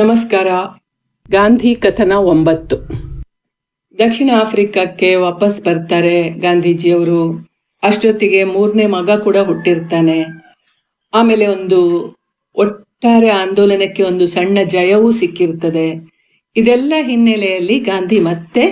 ನಮಸ್ಕಾರ ಗಾಂಧಿ ಕಥನ ಒಂಬತ್ತು ದಕ್ಷಿಣ ಆಫ್ರಿಕಕ್ಕೆ ವಾಪಸ್ ಬರ್ತಾರೆ ಗಾಂಧೀಜಿಯವರು ಅಷ್ಟೊತ್ತಿಗೆ ಮೂರನೇ ಮಗ ಕೂಡ ಹುಟ್ಟಿರ್ತಾನೆ ಆಮೇಲೆ ಒಂದು ಒಟ್ಟಾರೆ ಆಂದೋಲನಕ್ಕೆ ಒಂದು ಸಣ್ಣ ಜಯವೂ ಸಿಕ್ಕಿರ್ತದೆ ಇದೆಲ್ಲ ಹಿನ್ನೆಲೆಯಲ್ಲಿ ಗಾಂಧಿ ಮತ್ತೆ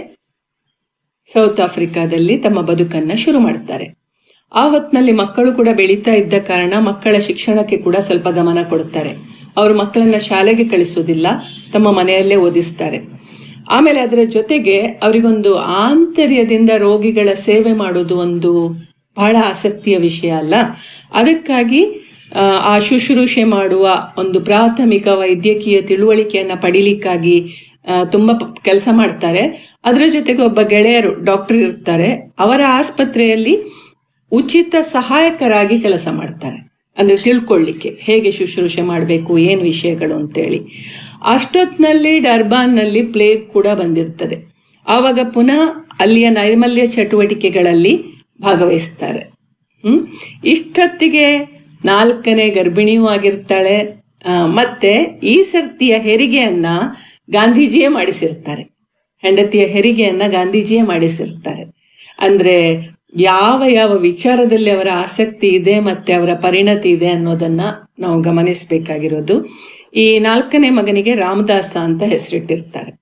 ಸೌತ್ ಆಫ್ರಿಕಾದಲ್ಲಿ ತಮ್ಮ ಬದುಕನ್ನ ಶುರು ಮಾಡ್ತಾರೆ ಆ ಹೊತ್ತಿನಲ್ಲಿ ಮಕ್ಕಳು ಕೂಡ ಬೆಳೀತಾ ಇದ್ದ ಕಾರಣ ಮಕ್ಕಳ ಶಿಕ್ಷಣಕ್ಕೆ ಕೂಡ ಸ್ವಲ್ಪ ಗಮನ ಕೊಡ್ತಾರೆ ಅವ್ರ ಮಕ್ಕಳನ್ನ ಶಾಲೆಗೆ ಕಳಿಸೋದಿಲ್ಲ ತಮ್ಮ ಮನೆಯಲ್ಲೇ ಓದಿಸ್ತಾರೆ ಆಮೇಲೆ ಅದರ ಜೊತೆಗೆ ಅವರಿಗೊಂದು ಆಂತರ್ಯದಿಂದ ರೋಗಿಗಳ ಸೇವೆ ಮಾಡೋದು ಒಂದು ಬಹಳ ಆಸಕ್ತಿಯ ವಿಷಯ ಅಲ್ಲ ಅದಕ್ಕಾಗಿ ಆ, ಆ ಶುಶ್ರೂಷೆ ಮಾಡುವ ಒಂದು ಪ್ರಾಥಮಿಕ ವೈದ್ಯಕೀಯ ತಿಳುವಳಿಕೆಯನ್ನ ಪಡಿಲಿಕ್ಕಾಗಿ ಆ, ತುಂಬಾ ಕೆಲಸ ಮಾಡ್ತಾರೆ ಅದರ ಜೊತೆಗೆ ಒಬ್ಬ ಗೆಳೆಯರು ಡಾಕ್ಟರ್ ಇರ್ತಾರೆ ಅವರ ಆಸ್ಪತ್ರೆಯಲ್ಲಿ ಉಚಿತ ಸಹಾಯಕರಾಗಿ ಕೆಲಸ ಮಾಡ್ತಾರೆ ಅಂದ್ರೆ ತಿಳ್ಕೊಳ್ಳಿಕ್ಕೆ ಹೇಗೆ ಶುಶ್ರೂಷೆ ಮಾಡಬೇಕು ಏನ್ ವಿಷಯಗಳು ಅಂತೇಳಿ ಅಷ್ಟೊತ್ನಲ್ಲಿ ಡರ್ಬಾನ್ನಲ್ಲಿ ಪ್ಲೇಗ್ ಕೂಡ ಬಂದಿರ್ತದೆ ಆವಾಗ ಪುನಃ ಅಲ್ಲಿಯ ನೈರ್ಮಲ್ಯ ಚಟುವಟಿಕೆಗಳಲ್ಲಿ ಭಾಗವಹಿಸ್ತಾರೆ ಹ್ಮ್ ಇಷ್ಟೊತ್ತಿಗೆ ನಾಲ್ಕನೇ ಗರ್ಭಿಣಿಯೂ ಆಗಿರ್ತಾಳೆ ಆ, ಮತ್ತೆ ಈ ಸರ್ತಿಯ ಹೆರಿಗೆಯನ್ನ ಗಾಂಧೀಜಿಯೇ ಮಾಡಿಸಿರ್ತಾರೆ ಹೆಂಡತಿಯ ಹೆರಿಗೆಯನ್ನ ಗಾಂಧೀಜಿಯೇ ಮಾಡಿಸಿರ್ತಾರೆ ಅಂದ್ರೆ ಯಾವ ಯಾವ ವಿಚಾರದಲ್ಲಿ ಅವರ ಆಸಕ್ತಿ ಇದೆ ಮತ್ತೆ ಅವರ ಪರಿಣತಿ ಇದೆ ಅನ್ನೋದನ್ನ ನಾವು ಗಮನಿಸಬೇಕಾಗಿರೋದು ಈ ನಾಲ್ಕನೇ ಮಗನಿಗೆ ರಾಮದಾಸ ಅಂತ ಹೆಸರಿಟ್ಟಿರ್ತಾರೆ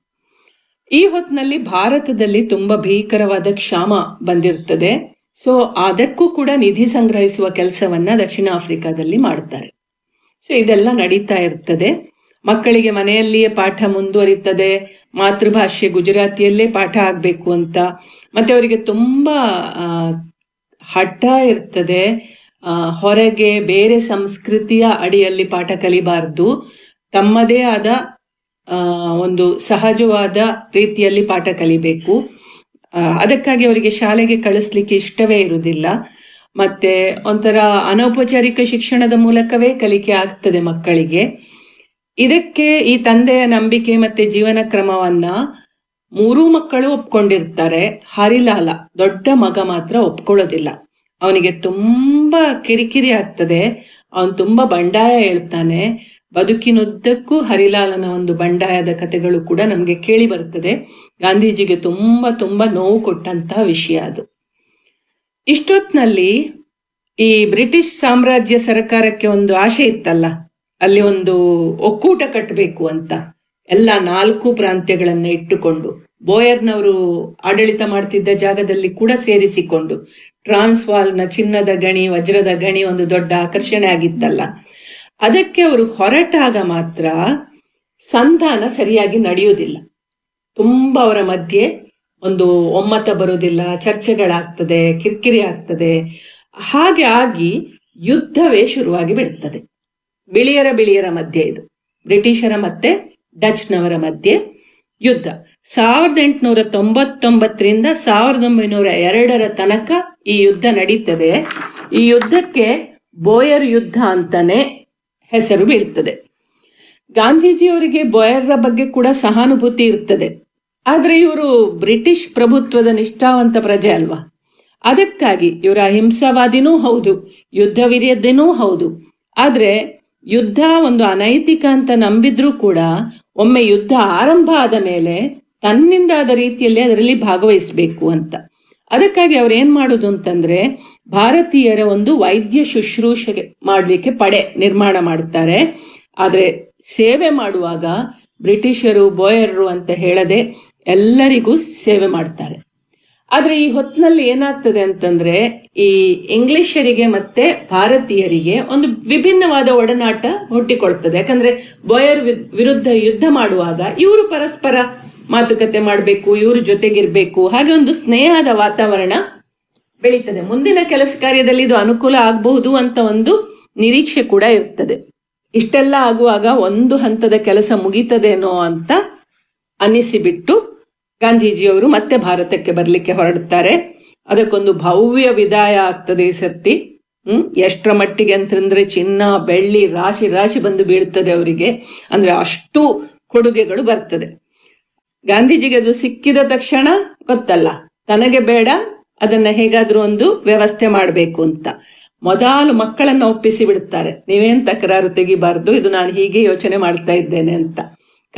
ಈ ಹೊತ್ತಿನಲ್ಲಿ ಭಾರತದಲ್ಲಿ ತುಂಬಾ ಭೀಕರವಾದ ಕ್ಷಾಮ ಬಂದಿರ್ತದೆ ಸೊ ಅದಕ್ಕೂ ಕೂಡ ನಿಧಿ ಸಂಗ್ರಹಿಸುವ ಕೆಲಸವನ್ನ ದಕ್ಷಿಣ ಆಫ್ರಿಕಾದಲ್ಲಿ ಮಾಡ್ತಾರೆ ಸೊ ಇದೆಲ್ಲ ನಡೀತಾ ಇರ್ತದೆ ಮಕ್ಕಳಿಗೆ ಮನೆಯಲ್ಲಿಯೇ ಪಾಠ ಮುಂದುವರಿತದೆ ಮಾತೃಭಾಷೆ ಗುಜರಾತಿಯಲ್ಲೇ ಪಾಠ ಆಗ್ಬೇಕು ಅಂತ ಮತ್ತೆ ಅವರಿಗೆ ತುಂಬಾ ಆ, ಹಠ ಇರ್ತದೆ ಆ, ಹೊರಗೆ ಬೇರೆ ಸಂಸ್ಕೃತಿಯ ಅಡಿಯಲ್ಲಿ ಪಾಠ ಕಲಿಬಾರ್ದು ತಮ್ಮದೇ ಆದ ಆ, ಒಂದು ಸಹಜವಾದ ರೀತಿಯಲ್ಲಿ ಪಾಠ ಕಲಿಬೇಕು ಆ, ಅದಕ್ಕಾಗಿ ಅವರಿಗೆ ಶಾಲೆಗೆ ಕಳಿಸ್ಲಿಕ್ಕೆ ಇಷ್ಟವೇ ಇರುವುದಿಲ್ಲ ಮತ್ತೆ ಒಂಥರ ಅನೌಪಚಾರಿಕ ಶಿಕ್ಷಣದ ಮೂಲಕವೇ ಕಲಿಕೆ ಆಗ್ತದೆ ಮಕ್ಕಳಿಗೆ ಇದಕ್ಕೆ ಈ ತಂದೆಯ ನಂಬಿಕೆ ಮತ್ತೆ ಜೀವನ ಕ್ರಮವನ್ನ ಮೂರೂ ಮಕ್ಕಳು ಒಪ್ಕೊಂಡಿರ್ತಾರೆ ಹರಿಲಾಲ ದೊಡ್ಡ ಮಗ ಮಾತ್ರ ಒಪ್ಕೊಳ್ಳೋದಿಲ್ಲ ಅವನಿಗೆ ತುಂಬಾ ಕಿರಿಕಿರಿ ಆಗ್ತದೆ ಅವನು ತುಂಬಾ ಬಂಡಾಯ ಹೇಳ್ತಾನೆ ಬದುಕಿನುದ್ದಕ್ಕೂ ಹರಿಲಾಲನ ಒಂದು ಬಂಡಾಯದ ಕಥೆಗಳು ಕೂಡ ನಮ್ಗೆ ಕೇಳಿ ಬರ್ತದೆ ಗಾಂಧೀಜಿಗೆ ತುಂಬಾ ತುಂಬಾ ನೋವು ಕೊಟ್ಟಂತ ವಿಷಯ ಅದು ಇಷ್ಟೊತ್ನಲ್ಲಿ ಈ ಬ್ರಿಟಿಷ್ ಸಾಮ್ರಾಜ್ಯ ಸರ್ಕಾರಕ್ಕೆ ಒಂದು ಆಶೆ ಇತ್ತಲ್ಲ ಅಲ್ಲಿ ಒಂದು ಒಕ್ಕೂಟ ಕಟ್ಟಬೇಕು ಅಂತ ಎಲ್ಲ ನಾಲ್ಕು ಪ್ರಾಂತ್ಯಗಳನ್ನ ಇಟ್ಟುಕೊಂಡು ಬೋಯರ್ನವರು ಆಡಳಿತ ಮಾಡ್ತಿದ್ದ ಜಾಗದಲ್ಲಿ ಕೂಡ ಸೇರಿಸಿಕೊಂಡು ಟ್ರಾನ್ಸ್ವಾಲ್ನ ಚಿನ್ನದ ಗಣಿ ವಜ್ರದ ಗಣಿ ಒಂದು ದೊಡ್ಡ ಆಕರ್ಷಣೆ ಆಗಿತ್ತಲ್ಲ ಅದಕ್ಕೆ ಅವರು ಹೊರಟಾಗ ಮಾತ್ರ ಸಂಧಾನ ಸರಿಯಾಗಿ ನಡೆಯುವುದಿಲ್ಲ ತುಂಬಾ ಅವರ ಮಧ್ಯೆ ಒಂದು ಒಮ್ಮತ ಬರುವುದಿಲ್ಲ ಚರ್ಚೆಗಳಾಗ್ತದೆ ಕಿರಿಕಿರಿ ಆಗ್ತದೆ ಹಾಗೆ ಆಗಿ ಯುದ್ಧವೇ ಶುರುವಾಗಿ ಬಿಡುತ್ತದೆ ಬಿಳಿಯರ ಬಿಳಿಯರ ಮಧ್ಯೆ ಇದು ಬ್ರಿಟಿಷರ ಮತ್ತೆ ಡಚ್ನವರ ಮಧ್ಯೆ ಯುದ್ಧ ಸಾವಿರದ ಎಂಟುನೂರ ತೊಂಬತ್ತೊಂಬತ್ತರಿಂದ ಸಾವಿರದ ಒಂಬೈನೂರ ಎರಡರ ತನಕ ಈ ಯುದ್ಧ ನಡೀತದೆ ಈ ಯುದ್ಧಕ್ಕೆ ಬೋಯರ್ ಯುದ್ಧ ಅಂತಾನೆ ಹೆಸರು ಬೀಳ್ತದೆ ಗಾಂಧೀಜಿಯವರಿಗೆ ಬೋಯರ್ರ ಬಗ್ಗೆ ಕೂಡ ಸಹಾನುಭೂತಿ ಇರ್ತದೆ ಆದ್ರೆ ಇವರು ಬ್ರಿಟಿಷ್ ಪ್ರಭುತ್ವದ ನಿಷ್ಠಾವಂತ ಪ್ರಜೆ ಅಲ್ವಾ ಅದಕ್ಕಾಗಿ ಇವರ ಅಹಿಂಸಾವಾದಿನೂ ಹೌದು ಯುದ್ಧ ವಿರಿಯದ್ದೇನೂ ಹೌದು ಆದ್ರೆ ಯುದ್ಧ ಒಂದು ಅನೈತಿಕ ಅಂತ ನಂಬಿದ್ರೂ ಕೂಡ ಒಮ್ಮೆ ಯುದ್ಧ ಆರಂಭ ಆದ ಮೇಲೆ ತನ್ನಿಂದಾದ ರೀತಿಯಲ್ಲಿ ಅದರಲ್ಲಿ ಭಾಗವಹಿಸಬೇಕು ಅಂತ ಅದಕ್ಕಾಗಿ ಅವ್ರು ಏನ್ ಮಾಡುದು ಅಂತಂದ್ರೆ ಭಾರತೀಯರ ಒಂದು ವೈದ್ಯ ಶುಶ್ರೂಷೆ ಮಾಡ್ಲಿಕ್ಕೆ ಪಡೆ ನಿರ್ಮಾಣ ಮಾಡುತ್ತಾರೆ ಆದ್ರೆ ಸೇವೆ ಮಾಡುವಾಗ ಬ್ರಿಟಿಷರು ಬೋಯರ್ರು ಅಂತ ಹೇಳದೆ ಎಲ್ಲರಿಗೂ ಸೇವೆ ಮಾಡ್ತಾರೆ ಆದ್ರೆ ಈ ಹೊತ್ತಿನಲ್ಲಿ ಏನಾಗ್ತದೆ ಅಂತಂದ್ರೆ ಈ ಇಂಗ್ಲಿಷರಿಗೆ ಮತ್ತೆ ಭಾರತೀಯರಿಗೆ ಒಂದು ವಿಭಿನ್ನವಾದ ಒಡನಾಟ ಹುಟ್ಟಿಕೊಳ್ತದೆ ಯಾಕಂದ್ರೆ ಬೋಯರ್ ವಿ- ವಿರುದ್ಧ ಯುದ್ಧ ಮಾಡುವಾಗ ಇವರು ಪರಸ್ಪರ ಮಾತುಕತೆ ಮಾಡಬೇಕು ಇವ್ರ ಜೊತೆಗಿರ್ಬೇಕು ಹಾಗೆ ಒಂದು ಸ್ನೇಹದ ವಾತಾವರಣ ಬೆಳೀತದೆ ಮುಂದಿನ ಕೆಲಸ ಕಾರ್ಯದಲ್ಲಿ ಇದು ಅನುಕೂಲ ಆಗಬಹುದು ಅಂತ ಒಂದು ನಿರೀಕ್ಷೆ ಕೂಡ ಇರ್ತದೆ ಇಷ್ಟೆಲ್ಲ ಆಗುವಾಗ ಒಂದು ಹಂತದ ಕೆಲಸ ಮುಗೀತದೇನೋ ಅಂತ ಅನ್ನಿಸಿಬಿಟ್ಟು ಗಾಂಧೀಜಿಯವರು ಮತ್ತೆ ಭಾರತಕ್ಕೆ ಬರಲಿಕ್ಕೆ ಹೊರಡುತ್ತಾರೆ ಅದಕ್ಕೊಂದು ಭವ್ಯ ವಿದಾಯ ಆಗ್ತದೆ ಈ ಸರ್ತಿ ಹ್ಮ್ ಎಷ್ಟರ ಮಟ್ಟಿಗೆ ಅಂತಂದ್ರೆ ಚಿನ್ನ ಬೆಳ್ಳಿ ರಾಶಿ ರಾಶಿ ಬಂದು ಬೀಳ್ತದೆ ಅವರಿಗೆ ಅಂದ್ರೆ ಅಷ್ಟು ಕೊಡುಗೆಗಳು ಬರ್ತದೆ ಗಾಂಧೀಜಿಗೆ ಅದು ಸಿಕ್ಕಿದ ತಕ್ಷಣ ಗೊತ್ತಲ್ಲ ತನಗೆ ಬೇಡ ಅದನ್ನ ಹೇಗಾದ್ರೂ ಒಂದು ವ್ಯವಸ್ಥೆ ಮಾಡಬೇಕು ಅಂತ ಮೊದಲು ಮಕ್ಕಳನ್ನ ಒಪ್ಪಿಸಿ ಬಿಡುತ್ತಾರೆ ನೀವೇನ್ ತಕರಾರು ತೆಗಿಬಾರ್ದು ಇದು ನಾನು ಹೀಗೆ ಯೋಚನೆ ಮಾಡ್ತಾ ಇದ್ದೇನೆ ಅಂತ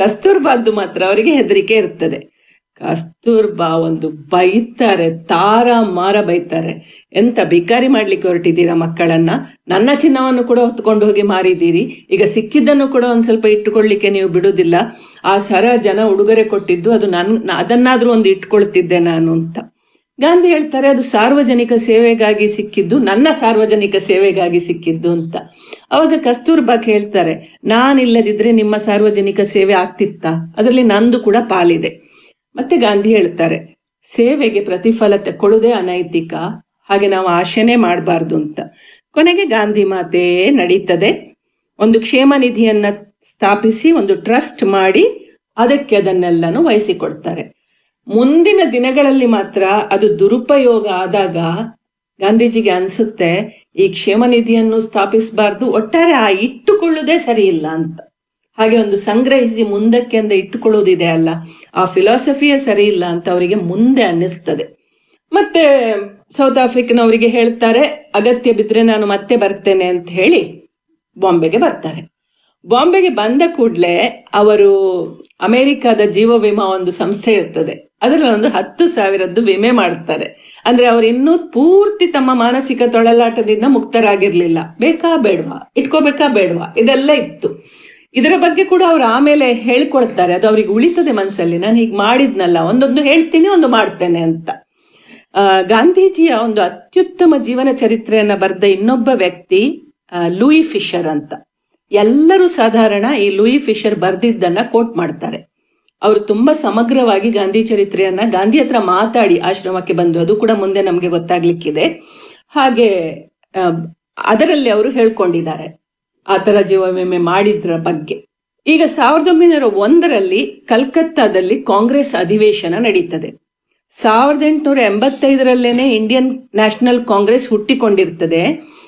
ಕಸ್ತೂರ್ಬಾದ್ದು ಮಾತ್ರ ಅವರಿಗೆ ಹೆದರಿಕೆ ಇರ್ತದೆ ಕಸ್ತೂರ್ಬಾ ಒಂದು ಬೈತಾರೆ ತಾರ ಮಾರ ಬೈತಾರೆ ಎಂತ ಭಿಕಾರಿ ಮಾಡ್ಲಿಕ್ಕೆ ಹೊರಟಿದ್ದೀರಾ ಮಕ್ಕಳನ್ನ ನನ್ನ ಚಿನ್ನವನ್ನು ಕೂಡ ಹೊತ್ಕೊಂಡು ಹೋಗಿ ಮಾರಿದ್ದೀರಿ ಈಗ ಸಿಕ್ಕಿದ್ದನ್ನು ಕೂಡ ಒಂದ್ ಸ್ವಲ್ಪ ಇಟ್ಟುಕೊಳ್ಳಿಕ್ಕೆ ನೀವು ಬಿಡುದಿಲ್ಲ ಆ ಸರ ಜನ ಉಡುಗೊರೆ ಕೊಟ್ಟಿದ್ದು ಅದು ನನ್ ಅದನ್ನಾದ್ರೂ ಒಂದು ಇಟ್ಕೊಳ್ತಿದ್ದೆ ನಾನು ಅಂತ ಗಾಂಧಿ ಹೇಳ್ತಾರೆ ಅದು ಸಾರ್ವಜನಿಕ ಸೇವೆಗಾಗಿ ಸಿಕ್ಕಿದ್ದು ನನ್ನ ಸಾರ್ವಜನಿಕ ಸೇವೆಗಾಗಿ ಸಿಕ್ಕಿದ್ದು ಅಂತ ಅವಾಗ ಕಸ್ತೂರ್ಬಾ ಹೇಳ್ತಾರೆ ನಾನಿಲ್ಲದಿದ್ರೆ ನಿಮ್ಮ ಸಾರ್ವಜನಿಕ ಸೇವೆ ಆಗ್ತಿತ್ತಾ ಅದರಲ್ಲಿ ನಂದು ಕೂಡ ಪಾಲಿದೆ ಮತ್ತೆ ಗಾಂಧಿ ಹೇಳ್ತಾರೆ ಸೇವೆಗೆ ಪ್ರತಿಫಲ ತಕೊಳ್ಳುವುದೇ ಅನೈತಿಕ ಹಾಗೆ ನಾವು ಆಶೆನೇ ಮಾಡಬಾರ್ದು ಅಂತ ಕೊನೆಗೆ ಗಾಂಧಿ ಮಾತೇ ನಡೀತದೆ ಒಂದು ಕ್ಷೇಮ ನಿಧಿಯನ್ನ ಸ್ಥಾಪಿಸಿ ಒಂದು ಟ್ರಸ್ಟ್ ಮಾಡಿ ಅದಕ್ಕೆ ಅದನ್ನೆಲ್ಲನೂ ವಹಿಸಿಕೊಡ್ತಾರೆ ಮುಂದಿನ ದಿನಗಳಲ್ಲಿ ಮಾತ್ರ ಅದು ದುರುಪಯೋಗ ಆದಾಗ ಗಾಂಧೀಜಿಗೆ ಅನ್ಸುತ್ತೆ ಈ ಕ್ಷೇಮ ನಿಧಿಯನ್ನು ಸ್ಥಾಪಿಸಬಾರ್ದು ಒಟ್ಟಾರೆ ಆ ಇಟ್ಟುಕೊಳ್ಳುವುದೇ ಸರಿ ಇಲ್ಲ ಅಂತ ಹಾಗೆ ಒಂದು ಸಂಗ್ರಹಿಸಿ ಮುಂದಕ್ಕೆ ಅಂತ ಇಟ್ಟುಕೊಳ್ಳುವುದಿದೆ ಅಲ್ಲ ಆ ಫಿಲಾಸಫಿಯೇ ಸರಿ ಇಲ್ಲ ಅಂತ ಅವರಿಗೆ ಮುಂದೆ ಅನ್ನಿಸ್ತದೆ ಮತ್ತೆ ಸೌತ್ ಆಫ್ರಿಕನವರಿಗೆ ಹೇಳ್ತಾರೆ ಅಗತ್ಯ ಬಿದ್ರೆ ನಾನು ಮತ್ತೆ ಬರ್ತೇನೆ ಅಂತ ಹೇಳಿ ಬಾಂಬೆಗೆ ಬರ್ತಾರೆ ಬಾಂಬೆಗೆ ಬಂದ ಕೂಡಲೇ ಅವರು ಅಮೆರಿಕದ ಜೀವ ವಿಮಾ ಒಂದು ಸಂಸ್ಥೆ ಇರ್ತದೆ ಅದರಲ್ಲಿ ಒಂದು ಹತ್ತು ಸಾವಿರದ್ದು ವಿಮೆ ಮಾಡ್ತಾರೆ ಅಂದ್ರೆ ಅವರು ಇನ್ನೂ ಪೂರ್ತಿ ತಮ್ಮ ಮಾನಸಿಕ ತೊಳಲಾಟದಿಂದ ಮುಕ್ತರಾಗಿರ್ಲಿಲ್ಲ ಬೇಕಾ ಬೇಡವಾ ಇಟ್ಕೋಬೇಕಾ ಬೇಡವಾ ಇದೆಲ್ಲ ಇತ್ತು ಇದರ ಬಗ್ಗೆ ಕೂಡ ಅವ್ರು ಆಮೇಲೆ ಹೇಳ್ಕೊಳ್ತಾರೆ ಅದು ಅವ್ರಿಗೆ ಉಳಿತದೆ ಮನಸ್ಸಲ್ಲಿ ನಾನು ಹೀಗೆ ಮಾಡಿದ್ನಲ್ಲ ಒಂದೊಂದು ಹೇಳ್ತೀನಿ ಒಂದು ಮಾಡ್ತೇನೆ ಅಂತ ಆ ಗಾಂಧೀಜಿಯ ಒಂದು ಅತ್ಯುತ್ತಮ ಜೀವನ ಚರಿತ್ರೆಯನ್ನ ಬರೆದ ಇನ್ನೊಬ್ಬ ವ್ಯಕ್ತಿ ಲೂಯಿ ಫಿಶರ್ ಅಂತ ಎಲ್ಲರೂ ಸಾಧಾರಣ ಈ ಲೂಯಿ ಫಿಶರ್ ಬರ್ದಿದ್ದನ್ನ ಕೋಟ್ ಮಾಡ್ತಾರೆ ಅವರು ತುಂಬಾ ಸಮಗ್ರವಾಗಿ ಗಾಂಧಿ ಚರಿತ್ರೆಯನ್ನ ಗಾಂಧಿ ಹತ್ರ ಮಾತಾಡಿ ಆಶ್ರಮಕ್ಕೆ ಬಂದು ಅದು ಕೂಡ ಮುಂದೆ ನಮಗೆ ಗೊತ್ತಾಗ್ಲಿಕ್ಕಿದೆ ಹಾಗೆ ಅದರಲ್ಲಿ ಅವರು ಹೇಳ್ಕೊಂಡಿದ್ದಾರೆ ಆ ತರ ಜೀವ ವಿಮೆ ಮಾಡಿದ್ರ ಬಗ್ಗೆ ಈಗ ಸಾವಿರದ ಒಂಬೈನೂರ ಒಂದರಲ್ಲಿ ಕಲ್ಕತ್ತಾದಲ್ಲಿ ಕಾಂಗ್ರೆಸ್ ಅಧಿವೇಶನ ನಡೀತದೆ ಸಾವಿರದ ಎಂಟುನೂರ ಎಂಬತ್ತೈದರಲ್ಲೇನೆ ಇಂಡಿಯನ್ ನ್ಯಾಷನಲ್ ಕಾಂಗ್ರೆಸ್ ಹುಟ್ಟಿಕೊಂಡಿರ್ತದೆ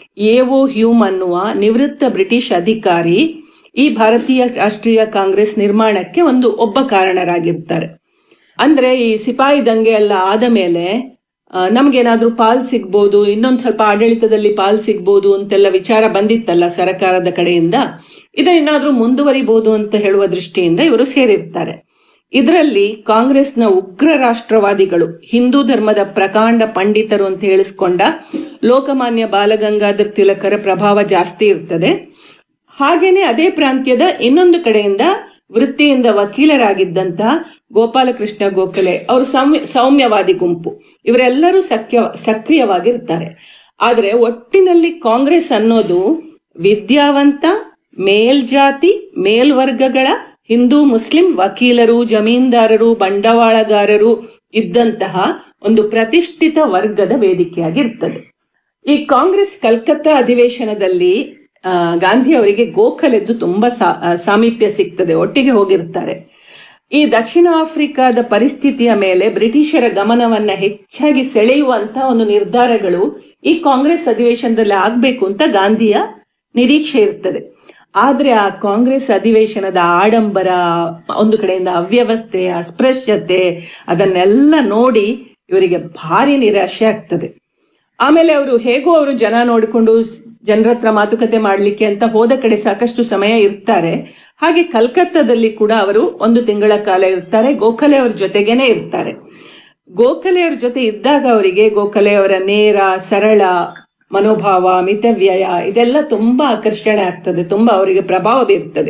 ಎಒ ಹ್ಯೂಮ್ ಅನ್ನುವ ನಿವೃತ್ತ ಬ್ರಿಟಿಷ್ ಅಧಿಕಾರಿ ಈ ಭಾರತೀಯ ರಾಷ್ಟ್ರೀಯ ಕಾಂಗ್ರೆಸ್ ನಿರ್ಮಾಣಕ್ಕೆ ಒಂದು ಒಬ್ಬ ಕಾರಣರಾಗಿರ್ತಾರೆ ಅಂದ್ರೆ ಈ ಸಿಪಾಯಿ ದಂಗೆ ಎಲ್ಲ ಆದ ಮೇಲೆ ನಮ್ಗೇನಾದ್ರೂ ಪಾಲ್ ಸಿಗ್ಬೋದು ಇನ್ನೊಂದ್ ಸ್ವಲ್ಪ ಆಡಳಿತದಲ್ಲಿ ಪಾಲ್ ಸಿಗ್ಬೋದು ಅಂತೆಲ್ಲ ವಿಚಾರ ಬಂದಿತ್ತಲ್ಲ ಸರ್ಕಾರದ ಕಡೆಯಿಂದ ಇದನ್ನೇನಾದ್ರೂ ಮುಂದುವರಿಬಹುದು ಅಂತ ಹೇಳುವ ದೃಷ್ಟಿಯಿಂದ ಇವರು ಸೇರಿರ್ತಾರೆ ಇದರಲ್ಲಿ ಕಾಂಗ್ರೆಸ್ನ ಉಗ್ರ ರಾಷ್ಟ್ರವಾದಿಗಳು ಹಿಂದೂ ಧರ್ಮದ ಪ್ರಕಾಂಡ ಪಂಡಿತರು ಅಂತ ಹೇಳಿಸ್ಕೊಂಡ ಲೋಕಮಾನ್ಯ ಬಾಲಗಂಗಾಧರ್ ತಿಲಕರ ಪ್ರಭಾವ ಜಾಸ್ತಿ ಇರ್ತದೆ ಹಾಗೇನೆ ಅದೇ ಪ್ರಾಂತ್ಯದ ಇನ್ನೊಂದು ಕಡೆಯಿಂದ ವೃತ್ತಿಯಿಂದ ವಕೀಲರಾಗಿದ್ದಂತಹ ಗೋಪಾಲಕೃಷ್ಣ ಗೋಖಲೆ ಅವರು ಸೌಮ್ಯ ಸೌಮ್ಯವಾದಿ ಗುಂಪು ಇವರೆಲ್ಲರೂ ಸಕ್ಯ ಸಕ್ರಿಯವಾಗಿರ್ತಾರೆ ಆದರೆ ಒಟ್ಟಿನಲ್ಲಿ ಕಾಂಗ್ರೆಸ್ ಅನ್ನೋದು ವಿದ್ಯಾವಂತ ಮೇಲ್ಜಾತಿ ಮೇಲ್ವರ್ಗಗಳ ಹಿಂದೂ ಮುಸ್ಲಿಂ ವಕೀಲರು ಜಮೀನ್ದಾರರು ಬಂಡವಾಳಗಾರರು ಇದ್ದಂತಹ ಒಂದು ಪ್ರತಿಷ್ಠಿತ ವರ್ಗದ ವೇದಿಕೆಯಾಗಿರ್ತದೆ ಈ ಕಾಂಗ್ರೆಸ್ ಕಲ್ಕತ್ತಾ ಅಧಿವೇಶನದಲ್ಲಿ ಗಾಂಧಿ ಅವರಿಗೆ ಗೋಖಲೆದ್ದು ತುಂಬಾ ಸಾಮೀಪ್ಯ ಸಿಗ್ತದೆ ಒಟ್ಟಿಗೆ ಹೋಗಿರ್ತಾರೆ ಈ ದಕ್ಷಿಣ ಆಫ್ರಿಕಾದ ಪರಿಸ್ಥಿತಿಯ ಮೇಲೆ ಬ್ರಿಟಿಷರ ಗಮನವನ್ನ ಹೆಚ್ಚಾಗಿ ಸೆಳೆಯುವಂತ ಒಂದು ನಿರ್ಧಾರಗಳು ಈ ಕಾಂಗ್ರೆಸ್ ಅಧಿವೇಶನದಲ್ಲಿ ಆಗ್ಬೇಕು ಅಂತ ಗಾಂಧಿಯ ನಿರೀಕ್ಷೆ ಇರ್ತದೆ ಆದ್ರೆ ಆ ಕಾಂಗ್ರೆಸ್ ಅಧಿವೇಶನದ ಆಡಂಬರ ಒಂದು ಕಡೆಯಿಂದ ಅವ್ಯವಸ್ಥೆ ಅಸ್ಪೃಶ್ಯತೆ ಅದನ್ನೆಲ್ಲ ನೋಡಿ ಇವರಿಗೆ ಭಾರಿ ನಿರಾಶೆ ಆಗ್ತದೆ ಆಮೇಲೆ ಅವರು ಹೇಗೋ ಅವರು ಜನ ನೋಡಿಕೊಂಡು ಜನರ ಹತ್ರ ಮಾತುಕತೆ ಮಾಡ್ಲಿಕ್ಕೆ ಅಂತ ಹೋದ ಕಡೆ ಸಾಕಷ್ಟು ಸಮಯ ಇರ್ತಾರೆ ಹಾಗೆ ಕಲ್ಕತ್ತಾದಲ್ಲಿ ಕೂಡ ಅವರು ಒಂದು ತಿಂಗಳ ಕಾಲ ಇರ್ತಾರೆ ಗೋಖಲೆ ಅವ್ರ ಜೊತೆಗೇನೆ ಇರ್ತಾರೆ ಗೋಖಲೆ ಅವ್ರ ಜೊತೆ ಇದ್ದಾಗ ಅವರಿಗೆ ಗೋಖಲೆ ಅವರ ನೇರ ಸರಳ ಮನೋಭಾವ ಮಿತವ್ಯಯ ಇದೆಲ್ಲ ತುಂಬಾ ಆಕರ್ಷಣೆ ಆಗ್ತದೆ ತುಂಬಾ ಅವರಿಗೆ ಪ್ರಭಾವ ಬೀರ್ತದೆ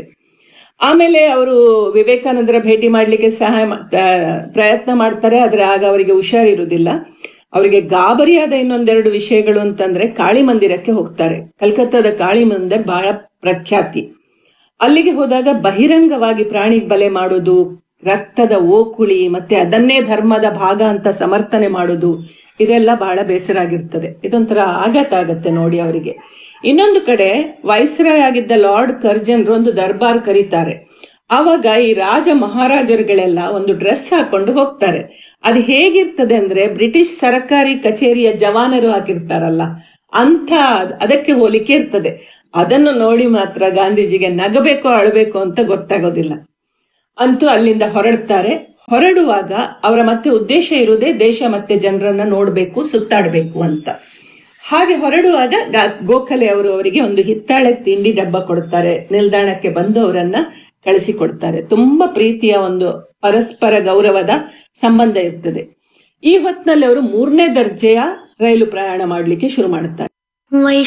ಆಮೇಲೆ ಅವರು ವಿವೇಕಾನಂದರ ಭೇಟಿ ಮಾಡ್ಲಿಕ್ಕೆ ಸಹಾಯ ಪ್ರಯತ್ನ ಮಾಡ್ತಾರೆ ಆದ್ರೆ ಆಗ ಅವರಿಗೆ ಹುಷಾರಿರುವುದಿಲ್ಲ ಅವರಿಗೆ ಗಾಬರಿಯಾದ ಇನ್ನೊಂದೆರಡು ವಿಷಯಗಳು ಅಂತಂದ್ರೆ ಕಾಳಿ ಮಂದಿರಕ್ಕೆ ಹೋಗ್ತಾರೆ ಕಲ್ಕತ್ತಾದ ಕಾಳಿ ಮಂದಿರ್ ಬಹಳ ಪ್ರಖ್ಯಾತಿ ಅಲ್ಲಿಗೆ ಹೋದಾಗ ಬಹಿರಂಗವಾಗಿ ಪ್ರಾಣಿ ಬಲೆ ಮಾಡೋದು ರಕ್ತದ ಓಕುಳಿ ಮತ್ತೆ ಅದನ್ನೇ ಧರ್ಮದ ಭಾಗ ಅಂತ ಸಮರ್ಥನೆ ಮಾಡೋದು ಇದೆಲ್ಲ ಬಹಳ ಬೇಸರ ಆಗಿರ್ತದೆ ಇದೊಂಥರ ಆಘಾತ ಆಗತ್ತೆ ನೋಡಿ ಅವರಿಗೆ ಇನ್ನೊಂದು ಕಡೆ ವೈಸ್ರಾಯ್ ಆಗಿದ್ದ ಲಾರ್ಡ್ ಕರ್ಜನ್ ಒಂದು ದರ್ಬಾರ್ ಕರೀತಾರೆ ಆವಾಗ ಈ ರಾಜ ಮಹಾರಾಜರುಗಳೆಲ್ಲ ಒಂದು ಡ್ರೆಸ್ ಹಾಕೊಂಡು ಹೋಗ್ತಾರೆ ಅದು ಹೇಗಿರ್ತದೆ ಅಂದ್ರೆ ಬ್ರಿಟಿಷ್ ಸರ್ಕಾರಿ ಕಚೇರಿಯ ಜವಾನರು ಹಾಕಿರ್ತಾರಲ್ಲ ಅಂತ ಅದಕ್ಕೆ ಹೋಲಿಕೆ ಇರ್ತದೆ ಅದನ್ನು ನೋಡಿ ಮಾತ್ರ ಗಾಂಧೀಜಿಗೆ ನಗಬೇಕು ಅಳಬೇಕು ಅಂತ ಗೊತ್ತಾಗೋದಿಲ್ಲ ಅಂತೂ ಅಲ್ಲಿಂದ ಹೊರಡ್ತಾರೆ ಹೊರಡುವಾಗ ಅವರ ಮತ್ತೆ ಉದ್ದೇಶ ಇರುವುದೇ ದೇಶ ಮತ್ತೆ ಜನರನ್ನ ನೋಡ್ಬೇಕು ಸುತ್ತಾಡ್ಬೇಕು ಅಂತ ಹಾಗೆ ಹೊರಡುವಾಗ ಗೋಖಲೆ ಅವರು ಅವರಿಗೆ ಒಂದು ಹಿತ್ತಾಳೆ ತಿಂಡಿ ಡಬ್ಬ ಕೊಡ್ತಾರೆ ನಿಲ್ದಾಣಕ್ಕೆ ಬಂದು ಅವರನ್ನ ಕಳಿಸಿಕೊಡ್ತಾರೆ ತುಂಬಾ ಪ್ರೀತಿಯ ಒಂದು ಪರಸ್ಪರ ಗೌರವದ ಸಂಬಂಧ ಇರ್ತದೆ ಈ ಹೊತ್ತಿನಲ್ಲಿ ಅವರು ಮೂರನೇ ದರ್ಜೆಯ ರೈಲು ಪ್ರಯಾಣ ಮಾಡ್ಲಿಕ್ಕೆ ಶುರು ಮಾಡುತ್ತಾರೆ ವೈ